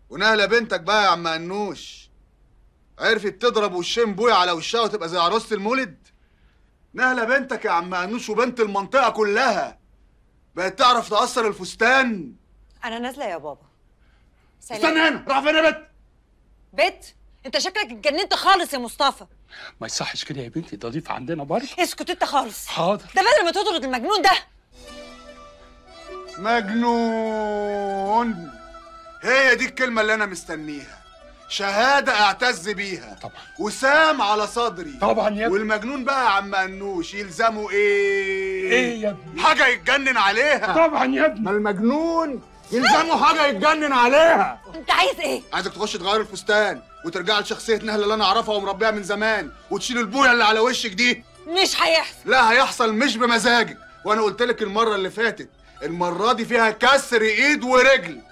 ونهله بنتك بقى يا عم انوش عرفت تضرب وشين بويا على وشها وتبقى زي عروسه المولد نهله بنتك يا عم انوش وبنت المنطقه كلها بقت تعرف تقصر الفستان انا نازله يا بابا سلام استنى هنا راح فين يا بنت بت انت شكلك اتجننت خالص يا مصطفى ما يصحش كده يا بنتي ده ضيف عندنا برضه اسكت انت خالص حاضر ده بدل ما تطرد المجنون ده مجنون هي دي الكلمه اللي انا مستنيها شهاده اعتز بيها طبعا. وسام على صدري طبعا يا ابني. والمجنون بقى يا عم انوش يلزمه ايه ايه يا ابني حاجه يتجنن عليها طبعا يا ابني ما المجنون يلزمه حاجه يتجنن عليها انت عايز ايه عايزك تخش تغير الفستان وترجع لشخصيه نهله اللي انا اعرفها ومربيها من زمان وتشيل البويه اللي على وشك دي مش هيحصل لا هيحصل مش بمزاجك وانا قلت لك المره اللي فاتت المره دي فيها كسر ايد ورجل